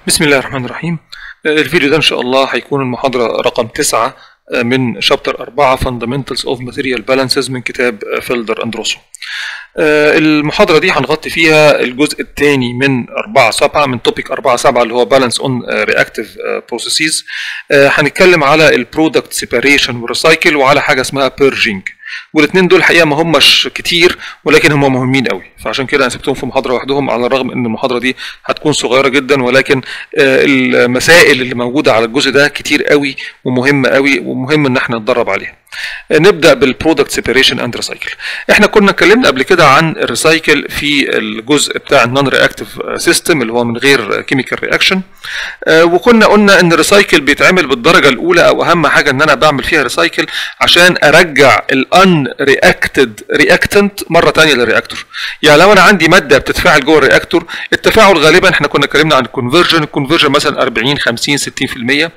بسم الله الرحمن الرحيم الفيديو ده ان شاء الله هيكون المحاضرة رقم تسعة من شابتر أربعة Fundamentals of Material Balances من كتاب فيلدر أندروسو المحاضرة دي هنغطي فيها الجزء الثاني من 4 7 من توبيك 4 7 اللي هو Balance on Reactive Processes هنتكلم على البرودكت سيباريشن والريسايكل وعلى حاجة اسمها بيرجينج والاثنين دول الحقيقه ما هماش كتير ولكن هم مهمين قوي فعشان كده انا سبتهم في محاضره لوحدهم على الرغم ان المحاضره دي هتكون صغيره جدا ولكن المسائل اللي موجوده على الجزء ده كتير قوي ومهمه قوي ومهم ان احنا نتدرب عليها نبدا بالبرودكت سيبريشن اند ريسايكل احنا كنا اتكلمنا قبل كده عن الريسايكل في الجزء بتاع النون رياكتيف سيستم اللي هو من غير كيميكال رياكشن وكنا قلنا ان الريسايكل بيتعمل بالدرجه الاولى او اهم حاجه ان انا بعمل فيها ريسايكل عشان ارجع الان رياكتد رياكتنت مره ثانيه للرياكتور يعني لو انا عندي ماده بتتفاعل جوه الرياكتور التفاعل غالبا احنا كنا اتكلمنا عن الكونفرجن الكونفرجن مثلا 40 50 60%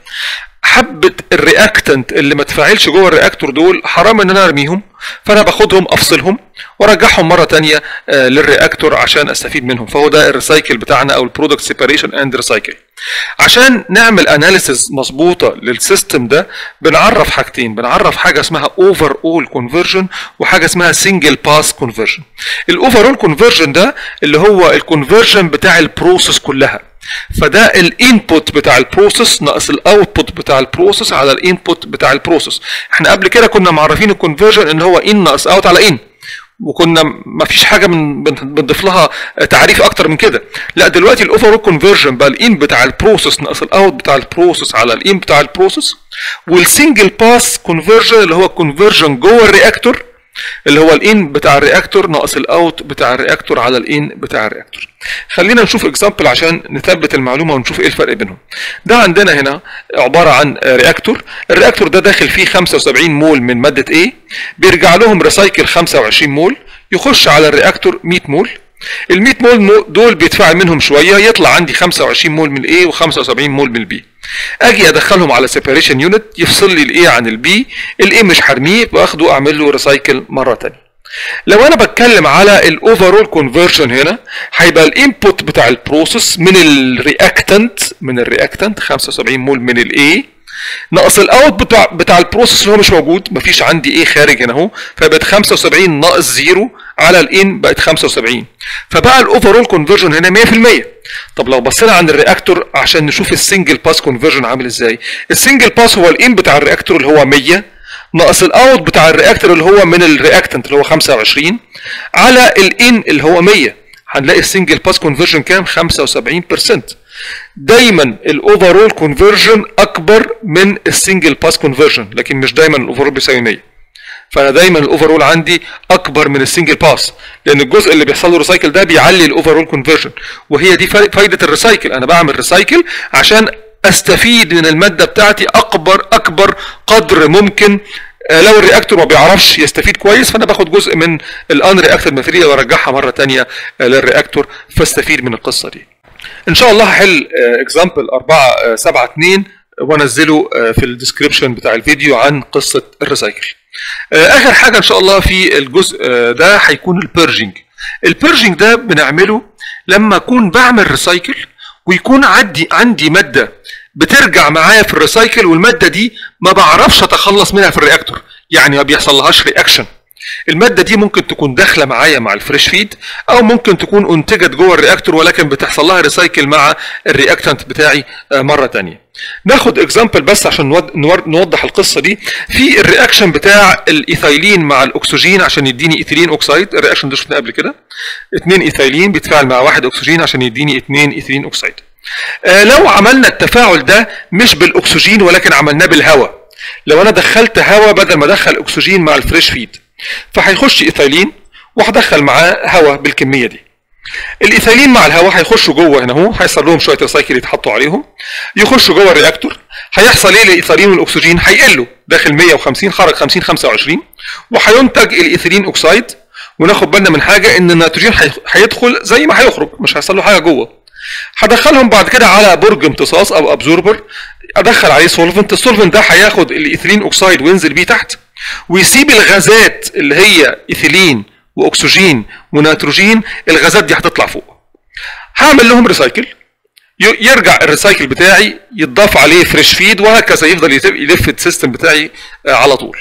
حبه الرياكتنت اللي ما تفاعلش جوه الرياكتور دول حرام ان انا ارميهم فانا باخدهم افصلهم وارجعهم مره ثانيه للرياكتور عشان استفيد منهم فهو ده الريسايكل بتاعنا او البرودكت سيباريشن اند ريسايكل عشان نعمل اناليسيز مظبوطه للسيستم ده بنعرف حاجتين بنعرف حاجه اسمها اوفر اول كونفرجن وحاجه اسمها سنجل باس كونفرجن الاوفر اول كونفرجن ده اللي هو الكونفرجن بتاع البروسيس كلها فده الانبوت بتاع البروسيس ناقص الاوتبوت بتاع البروسيس على الانبوت بتاع البروسيس احنا قبل كده كنا معرفين الكونفرجن ان هو ان ناقص اوت على ان وكنا ما فيش حاجه من بنضيف لها تعريف اكتر من كده لا دلوقتي الاوفر كونفرجن بقى الان بتاع البروسيس ناقص الاوت بتاع البروسيس على الان بتاع البروسيس والسنجل باس كونفرجن اللي هو كونفرجن جوه الرياكتور اللي هو الان بتاع الرياكتور ناقص الاوت بتاع الرياكتور على الان بتاع الرياكتور خلينا نشوف اكزامبل عشان نثبت المعلومه ونشوف ايه الفرق بينهم ده عندنا هنا عباره عن رياكتور الرياكتور ده داخل فيه 75 مول من ماده A بيرجع لهم ريسايكل 25 مول يخش على الرياكتور 100 مول ال 100 مول دول بيتفاعل منهم شويه يطلع عندي 25 مول من الاي و75 مول من البي اجي ادخلهم على سيبريشن يونت يفصل لي الاي عن البي الاي مش هرميه باخده اعمل له ريسايكل مره ثانيه لو انا بتكلم على الاوفرول كونفرجن هنا هيبقى الانبوت بتاع البروسيس من الرياكتنت من الرياكتنت 75 مول من الاي ناقص الاوت بتاع بتاع البروسيس اللي هو مش موجود مفيش عندي ايه خارج هنا اهو فبقت 75 ناقص زيرو على الان بقت 75 فبقى الاوفرول كونفرجن هنا 100% طب لو بصينا عن الرياكتور عشان نشوف السنجل باس كونفرجن عامل ازاي السنجل باس هو الان بتاع الرياكتور اللي هو 100 ناقص الاوت بتاع الرياكتور اللي هو من الرياكتنت اللي هو 25 على الان اللي هو 100 هنلاقي السنجل باس كونفرجن كام 75% دايما الاوفرول كونفرجن اكبر من السنجل باس كونفرجن لكن مش دايما الاوفرول بيساوي 100 فانا دايما الاوفرول عندي اكبر من السنجل باس لان الجزء اللي بيحصل له ريسايكل ده بيعلي الاوفرول كونفرجن وهي دي فايده الريسايكل انا بعمل ريسايكل عشان استفيد من الماده بتاعتي اكبر اكبر قدر ممكن لو الرياكتور ما بيعرفش يستفيد كويس فانا باخد جزء من الان رياكتد ماتيريال وارجعها مره ثانيه للرياكتور فاستفيد من القصه دي. ان شاء الله هحل اكزامبل 4 7 2 وانزله في الديسكربشن بتاع الفيديو عن قصه الريسايكل. اخر حاجه ان شاء الله في الجزء ده هيكون البيرجنج. البيرجنج ده بنعمله لما اكون بعمل ريسايكل ويكون عندي عندي ماده بترجع معايا في الريسايكل والماده دي ما بعرفش اتخلص منها في الرياكتور يعني ما بيحصلهاش رياكشن المادة دي ممكن تكون داخلة معايا مع الفريش فيد أو ممكن تكون أنتجت جوه الرياكتور ولكن بتحصل لها ريسايكل مع الرياكتنت بتاعي مرة تانية. ناخد اكزامبل بس عشان نوضح القصة دي في الرياكشن بتاع الإيثايلين مع الأكسجين عشان يديني إيثيلين أوكسايد الرياكشن ده شفناه قبل كده. اتنين إيثايلين بيتفاعل مع واحد أكسجين عشان يديني اتنين إيثيلين أوكسايد. آه لو عملنا التفاعل ده مش بالأكسجين ولكن عملناه بالهواء. لو أنا دخلت هواء بدل ما أدخل أكسجين مع الفريش فيد. فهيخش ايثايلين وهدخل معاه هواء بالكميه دي الايثايلين مع الهواء هيخشوا جوه هنا اهو هيحصل لهم شويه ريسايكل يتحطوا عليهم يخشوا جوه الرياكتور هيحصل ايه للايثايلين والاكسجين هيقلوا داخل 150 خرج 50 25 وهينتج الايثيلين اوكسايد وناخد بالنا من حاجه ان النيتروجين هيدخل زي ما هيخرج مش هيحصل له حاجه جوه هدخلهم بعد كده على برج امتصاص او ابزوربر ادخل عليه سولفنت السولفنت ده هياخد الايثيلين اوكسايد وينزل بيه تحت ويسيب الغازات اللي هي ايثيلين واكسجين ونيتروجين الغازات دي هتطلع فوق هعمل لهم ريسايكل يرجع الريسايكل بتاعي يتضاف عليه فريش فيد وهكذا يفضل يلف السيستم بتاعي على طول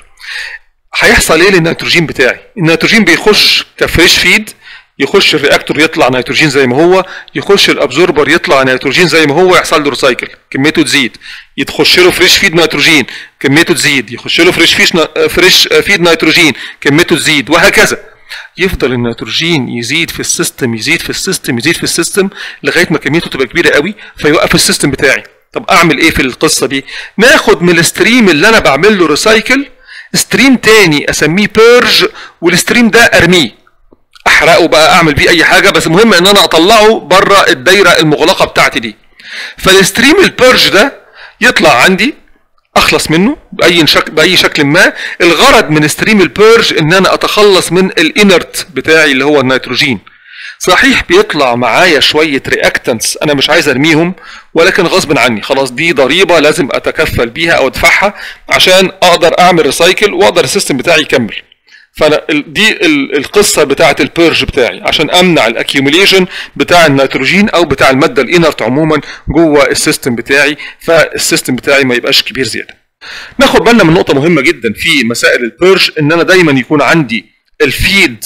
هيحصل ايه للنيتروجين بتاعي النيتروجين بيخش كفريش فيد يخش الرياكتور يطلع نيتروجين زي ما هو يخش الابزوربر يطلع نيتروجين زي ما هو يحصل له ريسايكل كميته تزيد يتخش له فريش فيد نيتروجين كميته تزيد يخش له فريش فيش فريش فيد نيتروجين كميته تزيد وهكذا يفضل النيتروجين يزيد في السيستم يزيد في السيستم يزيد في السيستم لغايه ما كميته تبقى كبيره قوي فيوقف السيستم بتاعي طب اعمل ايه في القصه دي ناخد من الستريم اللي انا بعمل له ريسايكل ستريم تاني اسميه بيرج والستريم ده ارميه احرقه بقى اعمل بيه اي حاجه بس المهم ان انا اطلعه بره الدايره المغلقه بتاعتي دي فالستريم البيرج ده يطلع عندي اخلص منه باي شكل باي شكل ما الغرض من ستريم البيرج ان انا اتخلص من الانرت بتاعي اللي هو النيتروجين صحيح بيطلع معايا شويه رياكتنتس انا مش عايز ارميهم ولكن غصب عني خلاص دي ضريبه لازم اتكفل بيها او ادفعها عشان اقدر اعمل ريسايكل واقدر السيستم بتاعي يكمل فانا دي القصه بتاعه البيرج بتاعي عشان امنع الاكيوميليشن بتاع النيتروجين او بتاع الماده الانرت عموما جوه السيستم بتاعي فالسيستم بتاعي ما يبقاش كبير زياده. ناخد بالنا من نقطه مهمه جدا في مسائل البيرج ان انا دايما يكون عندي الفيد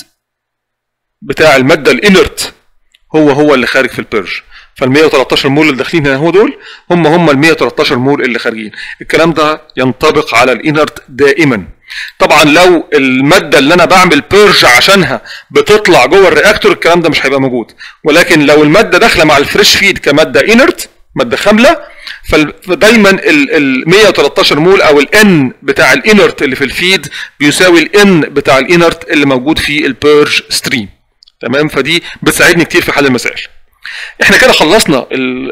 بتاع الماده الانرت هو هو اللي خارج في البيرج فال 113 مول اللي داخلين هنا هو دول هم هم ال 113 مول اللي خارجين الكلام ده ينطبق على الانرت دائما طبعا لو الماده اللي انا بعمل بيرج عشانها بتطلع جوه الرياكتور الكلام ده مش هيبقى موجود ولكن لو الماده داخله مع الفريش فيد كماده انرت ماده خامله فدايما ال 113 مول او الان بتاع الانرت اللي في الفيد بيساوي الان بتاع الانرت اللي موجود في البيرج ستريم تمام فدي بتساعدني كتير في حل المسائل احنا كده خلصنا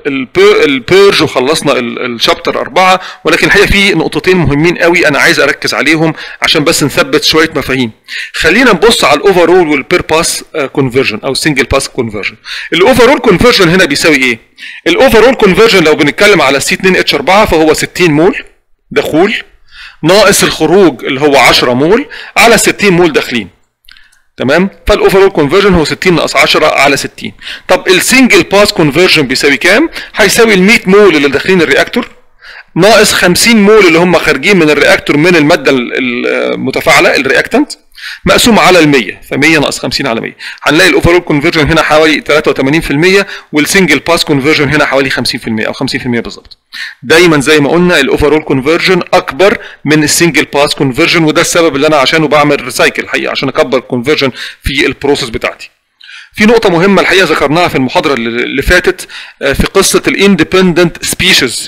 البيرج وخلصنا الشابتر أربعة ولكن الحقيقة في نقطتين مهمين قوي أنا عايز أركز عليهم عشان بس نثبت شوية مفاهيم خلينا نبص على الأوفرول والبير باس كونفرجن أو سنجل باس كونفرجن الأوفرول كونفرجن هنا بيساوي إيه؟ الأوفرول كونفرجن لو بنتكلم على سي 2 اتش 4 فهو 60 مول دخول ناقص الخروج اللي هو 10 مول على 60 مول داخلين تمام فالاوفرول كونفرجن هو 60 ناقص 10 على 60 طب السنجل باس كونفرجن بيساوي كام هيساوي ال 100 مول اللي داخلين الرياكتور ناقص 50 مول اللي هم خارجين من الرياكتور من الماده المتفاعله الرياكتنت مقسوم على ال 100 ف 100 ناقص 50 على 100 هنلاقي الاوفرول كونفرجن هنا حوالي 83% والسنجل باس كونفرجن هنا حوالي 50% او 50% بالظبط دايما زي ما قلنا الاوفرول كونفرجن اكبر من السنجل باس كونفرجن وده السبب اللي انا عشانه بعمل ريسايكل الحقيقه عشان اكبر الكونفرجن في البروسيس بتاعتي في نقطة مهمة الحقيقة ذكرناها في المحاضرة اللي فاتت في قصة الاندبندنت سبيشيز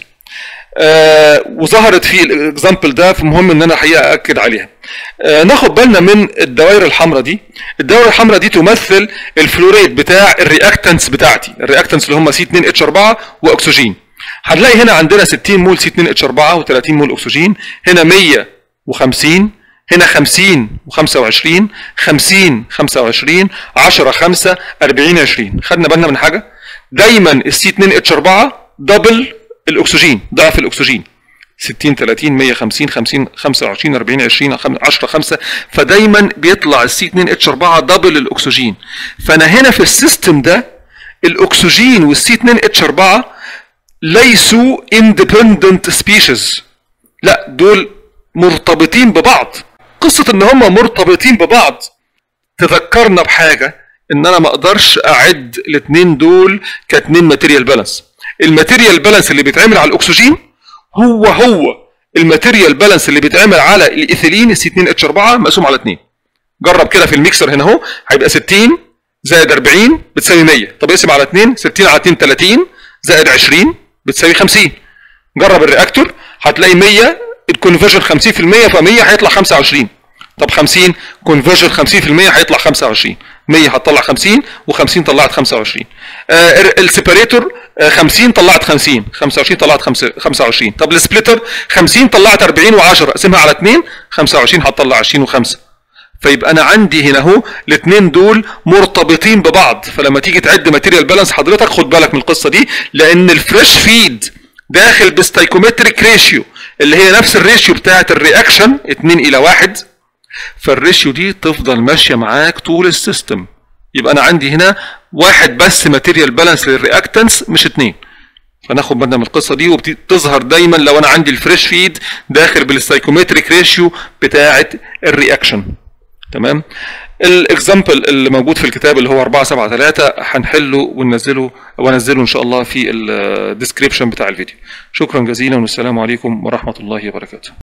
آه وظهرت في الاكزامبل ده فمهم ان انا حقيقه اكد عليها. آه ناخد بالنا من الدوائر الحمراء دي، الدوائر الحمراء دي تمثل الفلوريت بتاع الرياكتنتس بتاعتي، الرياكتنتس اللي هم سي 2 اتش 4 واكسجين. هنلاقي هنا عندنا 60 مول سي 2 اتش 4 و30 مول اكسجين، هنا 150 هنا 50 و25 50 25 10 5 40 20 خدنا بالنا من حاجه دايما السي 2 اتش 4 دبل الاكسجين ضعف الاكسجين 60 30 150 50 25 40 20 10 5 فدايما بيطلع السي 2 اتش 4 دبل الاكسجين فانا هنا في السيستم ده الاكسجين والسي 2 اتش 4 ليسوا اندبندنت سبيشيز لا دول مرتبطين ببعض قصه ان هم مرتبطين ببعض تذكرنا بحاجه ان انا ما اقدرش اعد الاثنين دول كاتنين ماتيريال بالانس الماتيريال بالانس اللي بيتعمل على الاكسجين هو هو الماتيريال بالانس اللي بيتعمل على الايثيلين سي 2 اتش 4 مقسوم على 2 جرب كده في الميكسر هنا اهو هيبقى 60 زائد 40 بتساوي 100 طب اقسم على 2 60 على 2 30 زائد 20 بتساوي 50 جرب الرياكتور هتلاقي 100 الكونفرجن 50% ف100 هيطلع 25 طب 50 كونفرجن 50% هيطلع 25 100 هتطلع 50 و50 طلعت 25 آه السيبريتور آه 50 طلعت 50 25 طلعت 25 طب السبليتر 50 طلعت 40 و10 اقسمها على 2 25 هتطلع 20 و5 فيبقى انا عندي هنا اهو الاثنين دول مرتبطين ببعض فلما تيجي تعد ماتيريال بالانس حضرتك خد بالك من القصه دي لان الفريش فيد داخل بستايكومتريك ريشيو اللي هي نفس الريشيو بتاعه الرياكشن 2 الى 1 فالريشيو دي تفضل ماشيه معاك طول السيستم يبقى انا عندي هنا واحد بس ماتيريال بالانس للرياكتنس مش اتنين فناخد بالنا من القصه دي وبتظهر دايما لو انا عندي الفريش فيد داخل بالسايكومتريك ريشيو بتاعه الرياكشن تمام الاكزامبل اللي موجود في الكتاب اللي هو 4 7 3 هنحله وننزله وانزله ان شاء الله في الديسكريبشن بتاع الفيديو شكرا جزيلا والسلام عليكم ورحمه الله وبركاته